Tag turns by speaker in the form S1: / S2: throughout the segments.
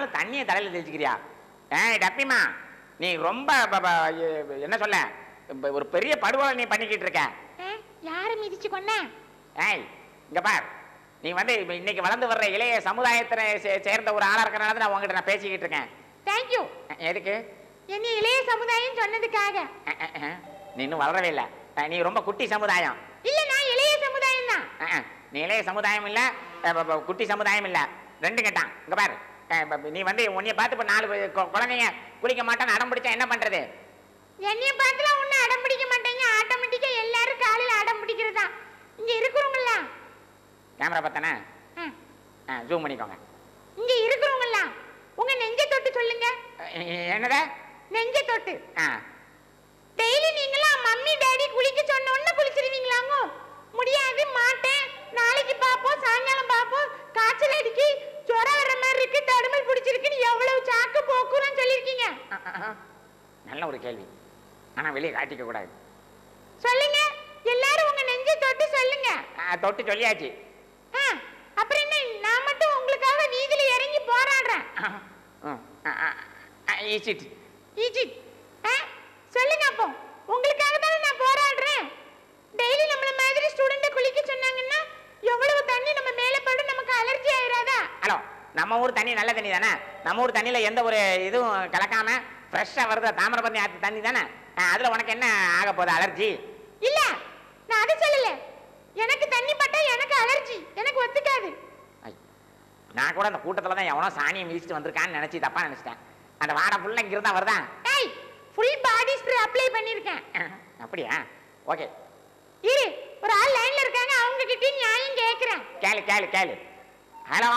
S1: நாளும் தண்ணியை தலையில தெளிச்சுக்கிறியா ஏய் டப்பிமா நீ ரொம்ப ப- ப- எ- என்ன சொல்ல இப்ப ஒரு பெரிய படுகொலை நீ பண்ணிக்கிட்டு இருக்க
S2: யாரு மிதிச்சு கொன்ன
S1: ஏய் இங்க பார் நீ வந்து இப்ப இன்னைக்கு வளர்ந்து வர்ற இளைய சமுதாயத்தினை சே- சேர்ந்த ஒரு ஆளா இருக்கனால தான் நான் உங்ககிட்ட நான் பேசிக்கிட்டு இருக்கேன்
S2: தேங்க்யூ
S1: அஹ், எதுக்கு
S2: என்ன இளைய சமுதாயம் சொன்னதுக்காக
S1: அஹ், அஹ், அஹ். நீ இன்னும் வளரவே இல்லை அஹ், நீ ரொம்ப குட்டி சமுதாயம்
S2: இல்ல நான் இளைய சமுதாயம் தான்
S1: அஹ், அஹ். நீ இளைய சமுதாயம் இல்ல அஹ், ப- ப- குட்டி சமுதாயம் இல்ல ரெண்டு கேட்டான் இங்க பாரு அஹ், ப- நீ வந்து உன்னைய பார்த்து இப்ப நாலு பேர் கொ- குழந்தைங்க குளிக்க மாட்டான்னு அடம் பிடிச்சா என்ன பண்றது
S2: என்னைய பார்த்துலாம் ஒன்னும் அடம் பிடிக்க மாட்டேங்க ஆட்டோமேட்டிக்கா எல்லாரும் காலையில அடம் பிடிக்கிறது தான் இங்க இருக்கிறவங்களா
S1: கேமரா பார்த்தானே ஜூம் பண்ணிக்கோங்க
S2: இங்க இருக்கிறவங்களா உங்க நெஞ்ச தொட்டு சொல்லுங்க
S1: அஹ், என்னது
S2: நெஞ்ச தொட்டு
S1: ஆ
S2: டெய்லி நீங்களாம் மம்மி டாடி குளிக்க சொன்ன உடனே குளிச்சிருவீங்களாங்க முடியாது மாட்டேன் நாளைக்கு பாப்போம் சாயங்காலம் பாப்போம் காய்ச்சல் அடிக்கி ஜுரம் வர்ற மாதிரி இருக்கு தடுமல் பிடிச்சிருக்குன்னு எவ்வளவு சாக்கு போக்குலாம் சொல்லியிருக்கீங்க
S1: அஹ், அஹ், அஹ். நல்ல ஒரு கேள்வி ஆனா வெளியே காட்டிக்க கூடாது
S2: சொல்லுங்க எல்லாரும் உங்க நெஞ்ச தொட்டு சொல்லுங்க
S1: அஹ், தொட்டு சொல்லியாச்சு
S2: ஆ, அப்புறம் என்ன நான் மட்டும் உங்களுக்காக வீதியில இறங்கி போராடுறேன்
S1: அஹ், அஹ், அஹ், அஹ், அஹ், is it?
S2: ஈஜி ஆ, சொல்லுங்க அப்போ உங்களுக்காக தானே நான் போராடுறேன் டெய்லி நம்மள மாதிரி ஸ்டூடெண்ட்டை குளிக்க சொன்னாங்கன்னா எவ்வளவு தண்ணி நம்ம மேலே படும் நமக்கு அலர்ஜி ஆயிராதா
S1: ஹலோ நம்ம ஊர் தண்ணி நல்ல தண்ணி தானே நம்ம ஊர் தண்ணியில எந்த ஒரு இதுவும் கலக்காம ஃப்ரெஷ்ஷாக வருது தாமிரபரணி ஆற்று தண்ணி தானே அஹ், அதுல உனக்கு என்ன ஆக போகுது அலர்ஜி
S2: இல்ல நான் அதை சொல்லல எனக்கு தண்ணி பட்டா எனக்கு அலர்ஜி எனக்கு ஒத்துக்காது
S1: ஐ, நான் கூட அந்த கூட்டத்துல தான் எவனோ சாணியை மிதிச்சுட்டு வந்திருக்கான்னு நினைச்சு தப்பா நினைச்சிட்டேன் அந்த வாடை ஃபுல்லா இங்க இருந்தா வருதா
S2: ஏய் ஃபுல் பாடி ஸ்ப்ரே அப்ளை பண்ணிருக்கேன்
S1: அஹ், அப்படியா ஓகே
S2: இரு ஒரு ஆள் லைன்ல இருக்காங்க அவங்க கிட்ட நியாயம் கேக்குறேன்
S1: கேளு கேளு கேளு hello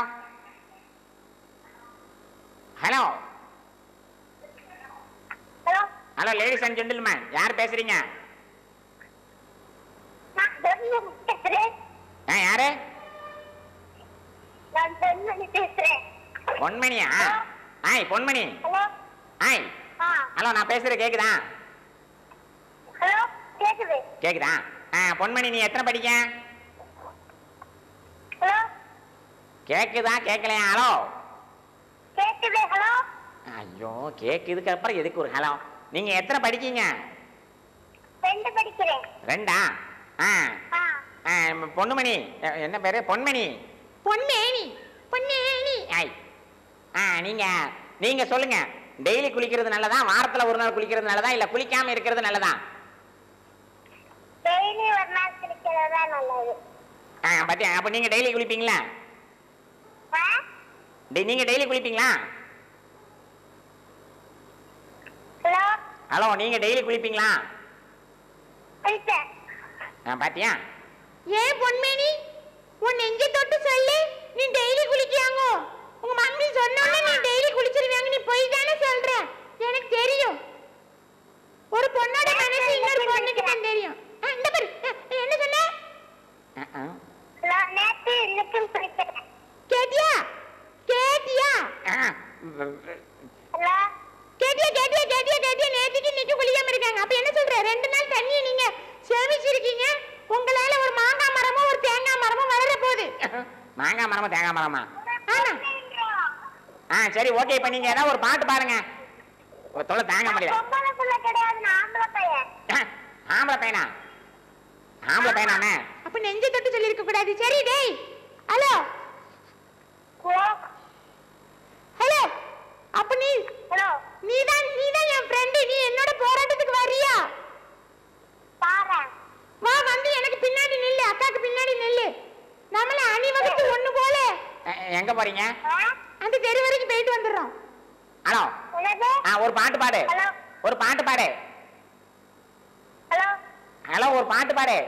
S1: hello
S3: hello
S1: hello ladies and gentlemen யார் பேசுறீங்க
S3: நான் பெண்மணி பேசுறேன்
S1: ஆ யாரு
S3: நான் பெண்மணி பேசுறேன்
S1: பொன்மணியா ஆய் பொன்மணி
S3: ஹலோ
S1: ஆய்
S3: ஆ
S1: ஹலோ நான் பேசுறது கேக்குதா
S3: ஹலோ கேக்குது
S1: கேக்குதா ஆ பொன்மணி நீ எத்தனை படிக்க
S3: ஹலோ
S1: கேக்குதா கேட்கலையா ஹலோ
S3: கேக்குது ஹலோ
S1: ஐயோ கேக்குதுக்கு அப்புறம் எதுக்கு ஒரு ஹலோ நீங்க எத்தனை படிக்கீங்க
S3: ரெண்டு படிக்கிறேன்
S1: ரெண்டா ஆ
S3: ஆ
S1: ஆ, பொன்னுமணி எ- என்ன பேரு பொன்மணி
S2: பொன்மேனி பொன்னேனி
S1: ஐய் ஆ நீங்க நீங்க சொல்லுங்க டெய்லி குளிக்கிறது நல்லதா வாரத்துல ஒரு நாள் குளிக்கிறது நல்லதா இல்ல குளிக்காம இருக்கிறது நல்லதா
S3: டெய்லி ஒரு நாள் குளிக்கிறது தான் நல்லது
S1: ஆ பத்தியா அப்ப நீங்க டெய்லி குளிப்பீங்களா
S3: ஆ
S1: டெய்- நீங்க டெய்லி குளிப்பீங்களா
S3: ஹலோ
S1: ஹலோ நீங்க டெய்லி குளிப்பீங்களா
S3: குளிப்பேன்
S1: ஆ, பாத்தியா
S2: ஏன் பொன்மேனி உன் நெஞ்ச தொட்டு சொல்லு நீ டெய்லி குளிக்கியாங்க உங்க மம்மி சொன்னோன்னே நீ டெய்லி குளிச்சிருவாங்க நீ போய் தானே சொல்ற எனக்கு தெரியும் ஒரு பொண்ணோட மனசு இன்னொரு பொண்ணுக்கு தான் தெரியும் ஆ, இந்த பாரு ஆ, என்ன சொன்ன
S1: ஆ, ஆ.
S3: ஹலோ நேற்று இன்னைக்கும் குளிப்பேன்
S2: கேட்டியா கேட்டியா
S1: ஆ,
S3: ஹலோ
S2: கேட்டியா கேட்டியா கேட்டியா கேட்டியா நேத்துக்கு இன்னைக்கு குளிக்காம இருக்காங்க அப்ப என்ன சொல்ற ரெண்டு நாள் தண்ணியை நீங்க சேமிச்சிருக்கீங்க உங்களால ஒரு மாங்காய் மரமும் ஒரு தேங்காய் மரமும் வளர போகுது
S1: மாங்காய் மரமா தேங்காய் மரமா
S2: ஆமா
S1: ஆ சரி ஓகே இப்ப நீங்க ஏதாவது ஒரு பாட்டு பாருங்க ஒரு தொலை தாங்க முடியல
S3: பொம்பளை புள்ள கிடையாது நான் ஆம்பளை பையன்
S1: ஆ, ஆம்பளை பையனா ஆம்பளை பையனானே
S2: அப்ப நெஞ்ச தொட்டு சொல்லி இருக்க கூடாது சரி டேய் ஹலோ
S3: ஹலோ
S2: ஹலோ அப்ப நீ
S3: ஹலோ
S2: நீதான் நீதான் என் ஃப்ரெண்டு நீ என்னோட போராட்டத்துக்கு வரியா
S3: பாரு
S2: வா வந்து எனக்கு பின்னாடி நில்லு அக்காக்கு பின்னாடி நில்லு நம்மள அணிவகுத்து ஒண்ணு போல
S1: எ, எங்க போறீங்க
S3: ஆ
S2: அந்த தெரு வரைக்கும் போயிட்டு வந்துடுறோம்
S1: ஹலோ
S3: என்னது
S1: ஆ ஒரு பாட்டு பாடு
S3: ஹலோ
S1: ஒரு பாட்டு பாடு
S3: ஹலோ
S1: ஹலோ ஒரு பாட்டு பாடு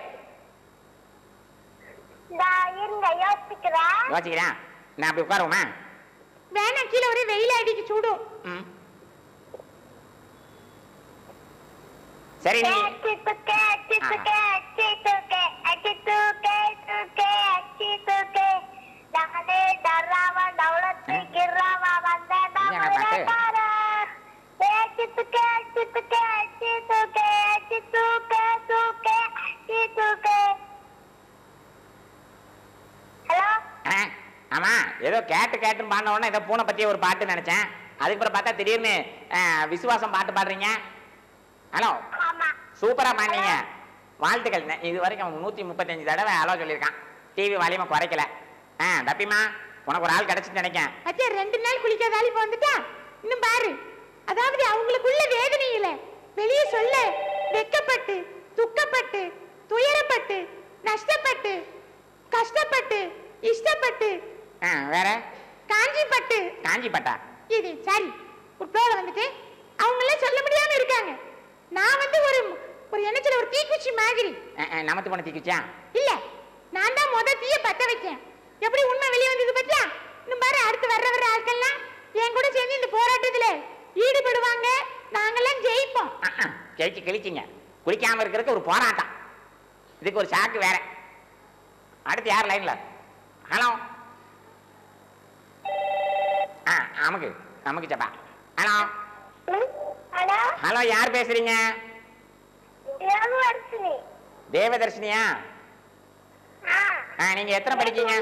S3: இந்த இருங்க யோசிக்கிறேன்
S1: யோசிக்கிறேன் நான் அப்படி உட்காருவோமா
S2: வேணா கீழே ஒரே வெயில் அடிக்கு சூடும்
S1: ம் சரி நீ
S3: அச்சி துக்கே அச்சி துக்கே அச்சி துக்கே அச்சி துக்கே துக்கே அச்சி துக்கே நானே டர்ராவ டவுலத்தி கிர்ராவ வந்த
S1: என்னங்க பாட்டு?
S3: டவுலத்தார அச்சி துக்கே அச்சி துக்கே அச்சி துக்கே அச்சி துக்கே துக்கே அச்சி துக்கே ஹலோ
S1: ஆ, ஆமா ஏதோ கேட்டு கேட்டுன்னு பாடின உடனே ஏதோ பூனை பத்தி ஒரு பாட்டு நினைச்சேன் அதுக்கப்புறம் பார்த்தா திடீர்னு அஹ், விசுவாசம் பாட்டு பாடுறீங்க ஹலோ
S3: ஆமா
S1: சூப்பரா பாடினீங்க வாழ்த்துக்கள் ந- இது வரைக்கும் நூத்தி முப்பத்தஞ்சு தடவை ஹலோ சொல்லியிருக்கான் டிவி வாலியமா குறைக்கல ஆ தப்பிமா உனக்கு ஒரு ஆள் கிடைச்சிட்டு நினைக்கேன்
S2: அச்சா ரெண்டு நாள் குளிக்காத இப்ப வந்துட்டா இன்னும் பாரு அதாவது அவங்களுக்குள்ள வேதனையில வெளியே சொல்ல வெக்கப்பட்டு துக்கப்பட்டு துயரப்பட்டு நஷ்டப்பட்டு கஷ்டப்பட்டு இஷ்டப்பட்டு
S1: ஆ வேற
S2: காஞ்சிப்பட்டு
S1: காஞ்சிப்பட்டா
S2: இது சரி ஒரு தோலை வந்துட்டு அவங்களே சொல்ல முடியாம இருக்காங்க நான் வந்து ஒரு ஒரு என்ன சொல்ல ஒரு தீக்குச்சி மாதிரி
S1: அஹ், அஹ், நமத்து போன தீக்குச்சா
S2: இல்ல நான் தான் முத தீய பத்த வைக்கேன் எப்படி உண்மை வெளியே வந்தது பத்தியா இன்னும் பாரு அடுத்து வர்ற வர்ற ஆட்கள்லாம் என் கூட சேர்ந்து இந்த போராட்டத்துல ஈடுபடுவாங்க நாங்கெல்லாம் ஜெயிப்போம்
S1: அஹ், அஹ், ஜெயிச்சு கிழிச்சிங்க குளிக்காம இருக்கிறதுக்கு ஒரு போராட்டம் இதுக்கு ஒரு சாக்கு வேற அடுத்து யார் லைன்ல ஹலோ ஆ அமுக்கு அமுக்கு சப்பா ஹலோ
S3: ஹலோ
S1: ஹலோ யார் பேசுறீங்க
S3: யோகவர்ஷினி
S1: தேவதர்ஷினியா
S3: ஆ
S1: ஆ நீங்க எத்தனை படிக்கீங்க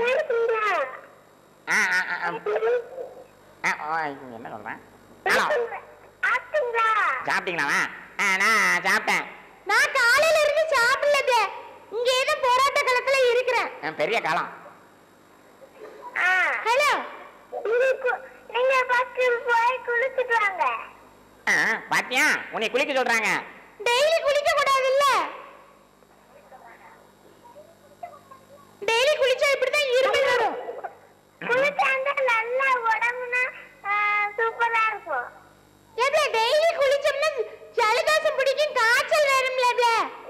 S1: ஆ ஆ ஆ, ஆ. ஆ, ஓ, என்ன சொல்றேன் ஹலோ
S3: ஆத்துங்களா
S1: சாப்பிட்டீங்களா ஆ நான் சாப்பிட்டேன்
S2: நான் காலையில இருந்து சாப்பிடலத இங்க ஏதோ போராட்ட களத்துல இருக்கிறேன்
S1: ஆ, பெரிய காலம்
S3: ஆ
S2: ஹலோ
S3: இது கு- நீங்க ஃபர்ஸ்ட் போய் குளிச்சுட்டு வாங்க
S1: ஆ, பாத்தியா உன்னை குளிக்க சொல்றாங்க
S2: டெய்லி குளிக்க கூடாதுல்ல டெய்லி குளிச்சா இப்படிதான் இருமல் வரும்
S3: குளிச்சாந்தா நல்ல உடம்புனா சூப்பரா இருக்கும்
S2: எவ்வளோ டெய்லி குளிச்சோம்னா ஜலதோஷம் பிடிக்கும் காய்ச்சல் வரும்ல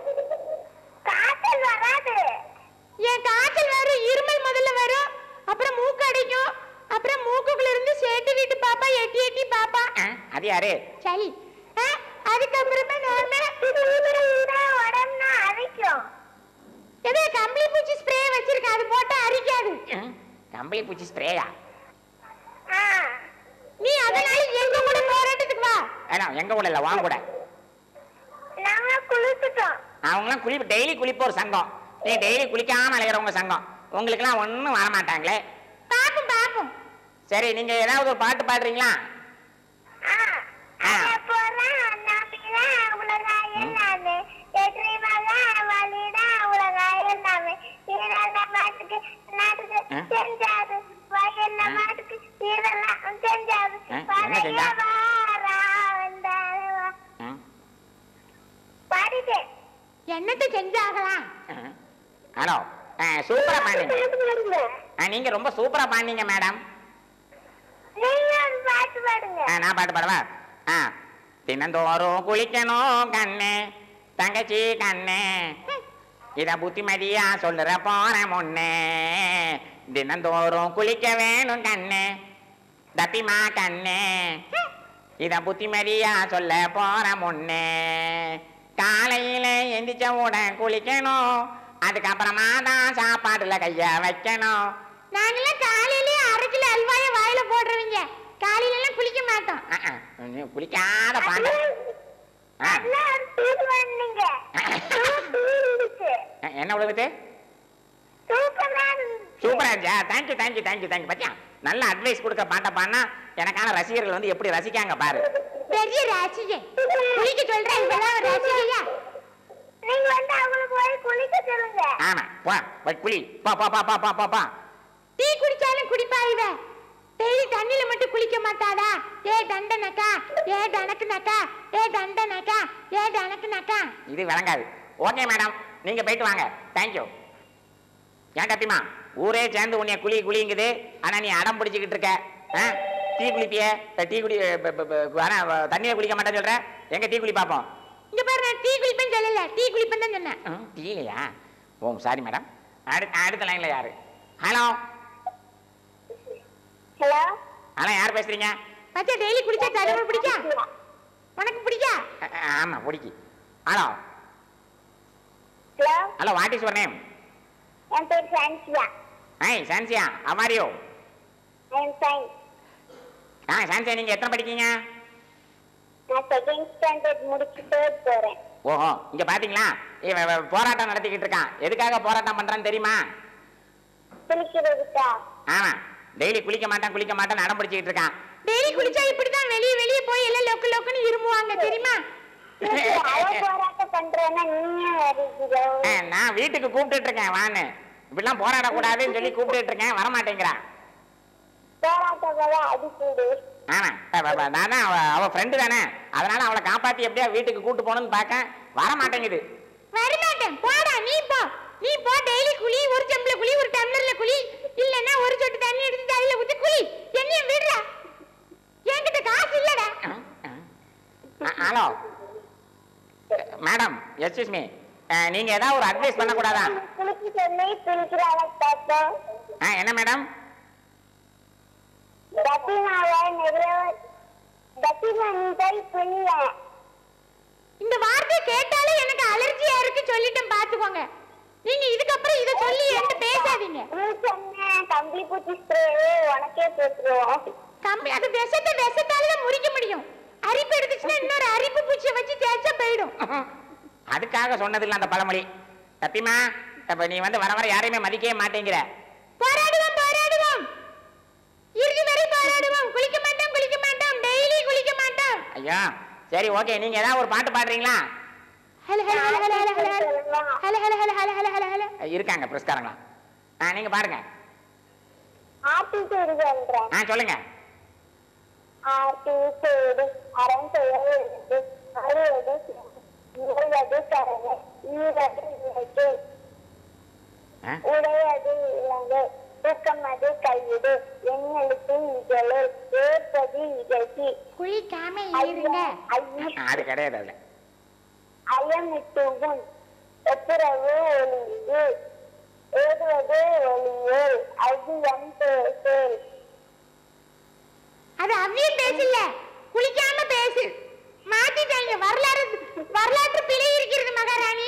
S3: காய்ச்சல் வராது
S2: என் காய்ச்சல் வரும் இருமல் முதல்ல வரும் அப்புறம் மூக்கு அடைக்கும் அப்புறம் மூக்குக்குள்ள இருந்து சேட்டு வீட்டு பாப்பா எட்டி எட்டி பாப்பா
S1: ஆ, அது யாரு
S2: சளி ஆ, அதுக்கப்புறமா நார்மலா
S3: இருந்தா உடம்புனா அரிக்கும்
S2: ஏதோ கம்பளி பூச்சி ஸ்ப்ரே வச்சிருக்கேன் அது போட்டா அரிக்காது
S1: ம், கம்பளி பூச்சி ஸ்ப்ரேயா
S3: ஆ
S2: நீ அதனால எங்க கூட போராட்டத்துக்கு வா
S1: ஏன்னா எங்க கூட இல்ல வாங்க கூட
S3: நாங்க குளிச்சுட்டோம்
S1: அவங்களாம் குளி டெய்லி குளிப்போர் சங்கம் நீ டெய்லி குளிக்காம அலைகிறவங்க சங்கம் உங்களுக்குலாம் ஒன்றும் வர மாட்டாங்களே
S2: பாப்போம் பாப்போம்
S1: சரி நீங்க ஏதாவது ஒரு பாட்டு பாடுறீங்களா
S3: ஆ
S1: ஆ.
S3: அத போறேன் நம்பிதான் உலகாய நானு எதிரி மகன் வழிடா உலகாய நானு இதெல்லாம் மாட்டுக்கு நாட்டுக்கு
S1: ஆ?
S3: செஞ்சாரு வயல்ல
S1: ஆ?
S3: மாட்டுக்கு இதெல்லாம் செஞ்சாரு
S1: ஆ, என்ன செஞ்சா?
S3: பழைய வாரா வந்தாரு வா.
S1: ம்,
S3: பாடிட்டேன்
S2: என்னத்தை செஞ்சாகலாம்
S1: ம். ஹலோ ஆ, சூப்பரா பாடுங்க ஆ, நீங்க ரொம்ப சூப்பரா பாடுனீங்க மேடம்
S3: நீங்க ஒரு பாட்டு பாடுங்க
S1: ஆ, நான் பாட்டு பாடவா ஆ தினந்தோறும் குளிக்கணும் கண்ணே தங்கச்சி கண்ணே இத புத்திமதியா சொல்லுற போற முன்னே தினந்தோறும் குளிக்க வேணும் கண்ணே தப்பிமா கண்ணே இத புத்திமதியா சொல்ல போற முன்னே காலையில எந்திரிச்ச உடன் குளிக்கணும் அதுக்கப்புறமா தான் சாப்பாடுல கைய வைக்கணும்
S2: நாங்கெல்லாம் காலையிலேயே அரை கிலோ அல்வாய வாயில போடுறவங்க காலையில எல்லாம் குளிக்க மாட்டோம்
S1: அஹ், அஹ், நீ குளிக்காத பாண்ட ஆ.
S3: அதெல்லாம் ஒரு தூது பண்ணீங்க சூப்பரா இருந்துச்சு
S1: அஹ், என்ன உழுவுது
S3: சூப்பரா இருந்துச்சு
S1: சூப்பரா இருந்துச்சா தேங்க்யூ தேங்க்யூ தேங்க்யூ தேங்க்யூ பத்தியா நல்ல அட்வைஸ் கொடுக்க பாட்ட பாடினா எனக்கான ரசிகர்கள் வந்து எப்படி ரசிக்காங்க பாரு
S2: பெரிய ரசிகை குளிக்க சொல்றேன் இப்பதான் ஒரு ரசிகையா
S3: நீங்க வந்து அவங்கள போய் குளிக்க சொல்லுங்க
S1: ஆமா போ போய் குளி பா பா பா பா பா பா பா
S2: டீ குடிச்சாலும் குடிப்பா இவ டெய்லி தண்ணியில மட்டும் குளிக்க மாட்டாடா ஏ தண்டனக்கா ஏ தனக்குனக்கா ஏ தண்டனக்கா ஏ தனக்குனக்கா
S1: இது விளங்காது ஓகே மேடம் நீங்க போயிட்டு வாங்க தேங்க்யூ ஏன் டப்பிமா ஊரே சேர்ந்து உன்னைய குளி குளிங்குது ஆனா நீ அடம் பிடிச்சிக்கிட்டு இருக்க ஆ? டீ குளிப்பிய டீ குடி ப- ப- ப- ஆனா தண்ணியை குளிக்க மாட்டேன்னு சொல்ற எங்க டீ குளி பார்ப்போம்
S2: இங்க பாரு நான் டீ குளிப்பேன்னு சொல்லல டீ குளிப்பேன்னு தான் சொன்னேன்
S1: ம், டீலையா ஓ சாரி மேடம் அடுத்த அடுத்த லைன்ல யாரு ஹலோ
S3: ஹலோ
S1: ஹலோ யார் பேசுறீங்க
S2: பச்சை டெய்லி குளிச்சா தலைவர் பிடிக்கா உனக்கு பிடிக்கா
S1: அ- அ- ஆமா பிடிக்கி hello
S3: hello
S1: hello what is your name
S3: என் பேர் சான்சியா
S1: ஹை சான்சியா அவாரியோ
S3: என் சைன்
S1: ஆ சான்சியா நீங்க எத்தனை படிக்கீங்க
S3: நான் செகண்ட் ஸ்டாண்டர்ட் முடிச்சு தேர்ட் போறேன்
S1: ஓஹோ இங்க பாத்தீங்களா இவன் இவன் போராட்டம் நடத்திக்கிட்டு இருக்கான் எதுக்காக போராட்டம் பண்றான்னு தெரியுமா
S3: குளிக்கிறதுக்கா
S1: ஆமா டெய்லி குளிக்க மாட்டான் குளிக்க மாட்டான் அடம் பிடிச்சிக்கிட்டு இருக்கான்
S2: டெய்லி குளிச்சா இப்படிதான் வெளிய வெளிய போய் எல்லாம் லொக்கு லொக்குன்னு இருமுவாங்க தெரியுமா
S3: அவ போராட்டம் பண்றேன்னா நீயே வருகிறோ
S1: ஆ, நான் வீட்டுக்கு கூப்பிட்டுட்டு இருக்கேன் வான்னு இப்படிலாம் போராடக்கூடாதுன்னு சொல்லி கூப்பிட்டுட்டு இருக்கேன் வரமாட்டேங்கிறான்
S3: போராட்டங்களை அடிக்குது
S1: ஆமா ப- ப- ப- நான் தான் அவ அவ ஃப்ரெண்டு தானே அதனால அவளை காப்பாத்தி எப்படியா வீட்டுக்கு கூட்டு போகணும்னு பார்க்க வர மாட்டேங்குது
S2: வரமாட்டேன் போடா நீ போ நீ போ டெய்லி குளி ஒரு செம்புல குளி ஒரு டம்ளர்ல குளி இல்லன்னா ஒரு சொட்டு தண்ணி எடுத்து தலையில ஊத்தி குளி என்னைய விடுறா என்கிட்ட காசு இல்லடா
S1: ஆ, ஹலோ மேடம் எக்ஸ்கியூஸ் மீ நீங்க ஏதாவது ஒரு அட்வைஸ் பண்ணக்கூடாதா
S3: குளிக்க சொல்லி குளிக்கிறாள பார்த்தோம்
S1: ஆ என்ன மேடம்
S3: தப்பினால நிறைய தப்பினா நீ போய் குளிய
S2: இந்த வார்த்தை கேட்டாலே எனக்கு அலர்ஜியா இருக்கு சொல்லிட்டேன் பாத்துக்கோங்க நீங்க இதுக்கப்புறம் இத சொல்லி என்கிட்ட பேசாதீங்க
S3: நீ சொன்ன கம்பளி பூச்சி ஸ்ப்ரே உனக்கே போட்டுருவோம்
S2: கம்மி அது விஷத்தை விஷத்தால தான் முறிக்க முடியும் அரிப்பு எடுத்துச்சுன்னா இன்னொரு அரிப்பு பூச்சியை வச்சு தேய்ச்சா போயிடும்
S1: அதுக்காக சொன்னதில்ல அந்த பழமொழி தப்பிமா இப்ப நீ வந்து வர வர யாரையுமே மதிக்கவே மாட்டேங்கிற
S2: போராடுவோம் போராடுவோம் இறுதி வரை போராடுவோம் குளிக்க மாட்டோம் குளிக்க மாட்டோம் டெய்லி குளிக்க மாட்டோம்
S1: ஐயா சரி ஓகே நீங்க ஏதாவது ஒரு பாட்டு பாடுறீங்களா
S2: hello hello hello hello hello hello hello hello hello hello hello hello hello
S1: அஹ் இருக்காங்க புரஸ்காரங்களா ஆ நீங்க பாடுங்க
S3: ஆட்டி சூடு சொல்றேன்
S1: ஆ சொல்லுங்க
S3: ஆட்டி சூடு அறம் செய்வது அறுவது இருவது கரவை ஈரது இலக்கு
S1: ஆ?
S3: உடையது இலங்கை தூக்கம் அது கையிடு எங்களுக்கு இகழு ஏற்பது இகழ்ச்சி
S2: குளிக்காம இருங்க
S3: ஐயம்
S1: ஆ, அது கிடையாது அதுல
S3: அயமிட்டுவும் ஒப்புரவு ஒளிவு ஏதுவது ஒளியே அதிகம் பேசு
S2: அது அவ்வியம் பேசல குளிக்காம பேசு மாத்திட்டாங்க வரலாறு வரலாற்று பிழை இருக்கிறது மகாராணி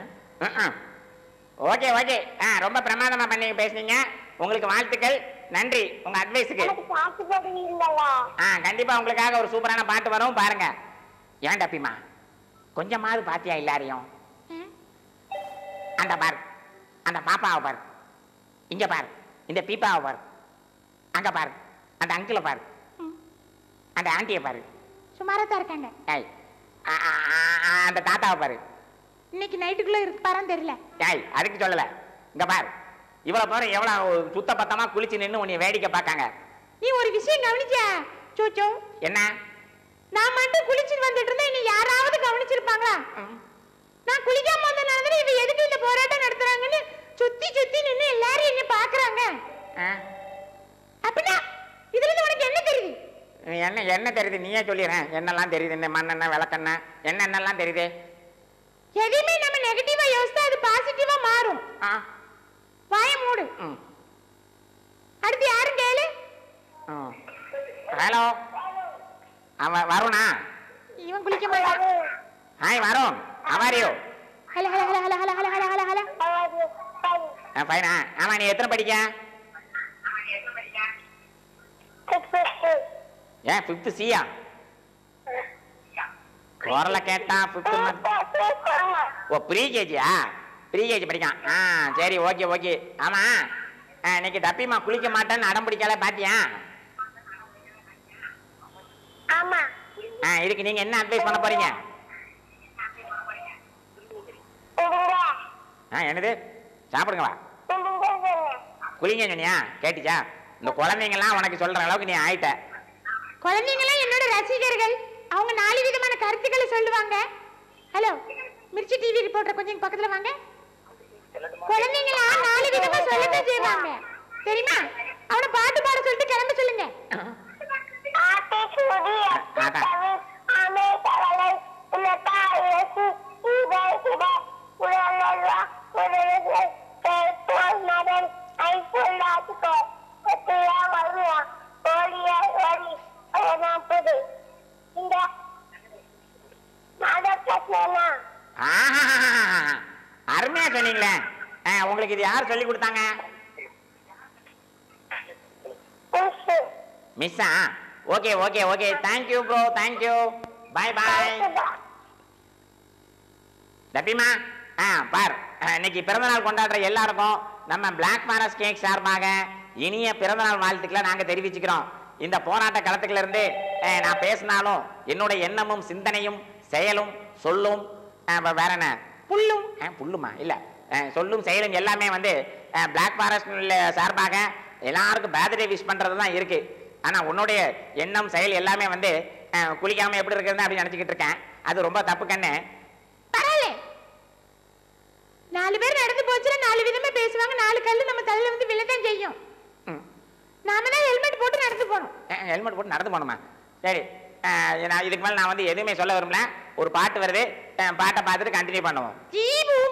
S1: ஓகே ஓகே ஆ ரொம்ப பிரமாதமா பண்ணி பேசுனீங்க உங்களுக்கு வாழ்த்துக்கள் நன்றி உங்க அட்வைஸுக்கு
S3: எனக்கு காசு போடுவீங்களா
S1: ஆ கண்டிப்பா உங்களுக்காக ஒரு சூப்பரான பாட்டு வரும் பாருங்க ஏன் டப்பிமா கொஞ்சமாவது பாத்தியா எல்லாரையும்
S2: ம்,
S1: அந்த பார் அந்த பாப்பாவை பார் இங்க பார் இந்த பீப்பாவை பார் அங்க பார் அந்த அங்கிளை பார்
S2: ம்.
S1: அந்த ஆண்டியை பாரு
S2: சுமாரா தான் இருக்காங்க
S1: ஏய் ஆ, ஆ, ஆ, ஆ, அந்த தாத்தாவை பாரு
S2: இன்னைக்கு நைட்டுக்குள்ள இருக்கு பாரம் தெரியல
S1: ஏய் அதுக்கு சொல்லல இங்க பார் இவ்வளவு பேரும் எவ்வளவு சுத்த பத்தமா குளிச்சு நின்னு உன்னை வேடிக்கை பார்க்காங்க
S2: நீ ஒரு விஷயம் கவனிச்சா சோச்சோ
S1: என்ன
S2: நான் மட்டும் குளிச்சுட்டு வந்துட்டு இருந்தா இன்னும் யாராவது கவனிச்சிருப்பாங்களா நான் குளிக்காம வந்தனால தானே இவ எதுக்கு இந்த போராட்டம் நடத்துறாங்கன்னு சுத்தி சுத்தி நின்னு எல்லாரும் என்ன பாக்குறாங்க
S1: ஆ?
S2: அப்படின்னா இதுல இருந்து உனக்கு என்ன தெரியுது
S1: என்ன என்ன தெரியுது நீயே சொல்லிடுறேன் என்னெல்லாம் தெரியுது இந்த மண்ணெண்ணெய் விளக்கெண்ணெய் என்ன என்னெல்லாம் தெரியுது
S2: எதையுமே நம்ம நெகட்டிவா யோசித்தா அது பாசிட்டிவா மாறும்
S1: ஆ
S2: வாய மூடு
S1: ம்
S2: அடுத்து யாரும் கேளு
S1: ம் ஹலோ அவன் வருணா
S2: இவன் குளிக்க மாட்டான்
S1: ஹாய் வருண் அவாரியோ
S2: hello hello hello hello hello hello hello hello
S3: அதாவது பை
S1: பையனா ஆமா நீ எத்தனை படிக்க
S3: சிக்ஸ்
S1: ஏன் ஃபிஃப்த்து சியா குரலை கேட்டா ஃபிஃப்த்து ஓ ப்ரீ கேஜியா ப்ரீ கேஜி படிக்கான் ஆ சரி ஓகே ஓகே ஆமா ஆ, இன்னைக்கு டப்பிமா குளிக்க மாட்டேன்னு அடம் பிடிக்கல பாத்தியா
S3: ஆமா
S1: ஆ இதுக்கு நீங்க என்ன அட்வைஸ் பண்ண போறீங்க
S3: இடுங்க
S1: ஆ என்னது சாப்பிடுங்க வா
S3: இடுங்க
S1: குளிங்க சொன்னியா கேட்டுச்சா இந்த குழந்தைங்கலாம் உனக்கு சொல்ற அளவுக்கு நீ ஆயிட்ட
S2: குழந்தைங்களாம் என்னோட ரசிகர்கள் அவங்க நாலு விதமான கருத்துக்களை சொல்லுவாங்க ஹலோ மிர்ச்சி டிவி ரிப்போர்ட்டர் கொஞ்சம் பக்கத்துல வாங்க குழந்தைங்களா நாலு விதமா சொல்லத்தான் செய்வாங்க தெரியுமா அவனை பாட்டு பாட சொல்லிட்டு கிளம்ப சொல்லுங்க
S3: ஆட்டி சூடி அத்தவி ஆமே தவளை உன்னதா இயேசு இதை இதை உடலல்வா உடலுக்கு பேப்போல் நடல் ஐபோல் நாட்டுக்கோ கொத்தியா வருவா ஓடிய ஓடி நாற்பது இந்த மத பிரச்சனை
S1: ஆஹா அருமையா சொன்னீங்களே ஆ, உங்களுக்கு இது யார் சொல்லி கொடுத்தாங்க
S3: உசு
S1: மிஸ்ஸா okay okay okay thank you bro thank you bye bye டப்பிமா ஆ பார் ஆ, இன்னைக்கு பிறந்தநாள் கொண்டாடுற எல்லாருக்கும் நம்ம பிளாக் ஃபாரஸ்ட் கேக் சார்பாக இனிய பிறந்தநாள் வாழ்த்துக்களை நாங்க தெரிவிச்சுக்கிறோம் இந்த போராட்ட களத்துக்குள்ள இருந்து அஹ், நான் பேசினாலும் என்னோட எண்ணமும் சிந்தனையும் செயலும் சொல்லும் அஹ், வே- வேற என்ன
S2: புல்லும்
S1: அஹ், புல்லுமா இல்ல அஹ், சொல்லும் செயலும் எல்லாமே வந்து பிளாக் ஃபாரஸ்ட் சார்பாக எல்லாருக்கும் பேர்த்டே விஷ் பண்றது தான் இருக்கு ஆனா உன்னுடைய எண்ணம் செயல் எல்லாமே வந்து அஹ், குளிக்காம எப்படி இருக்கிறது அப்படின்னு நினைச்சுக்கிட்டு இருக்கேன் அது ரொம்ப தப்பு கண்ணு
S2: பரவாயில்ல நாலு பேர் நடந்து போச்சுன்னா நாலு விதமா பேசுவாங்க நாலு கல்லு நம்ம தலையில வந்து விழத்தான் செய்யும்
S1: ம்.
S2: நாம தான் ஹெல்மெட் போட்டு நடந்து போகணும்
S1: ஹெல்மெட் போட்டு நடந்து போகணுமா சரி அஹ், நான் இதுக்கு மேலே நான் வந்து எதுவுமே சொல்ல விரும்பல ஒரு பாட்டு வருது அஹ், பாட்டை பார்த்துட்டு கண்டினியூ பண்ணுவோம்
S2: ஜீபு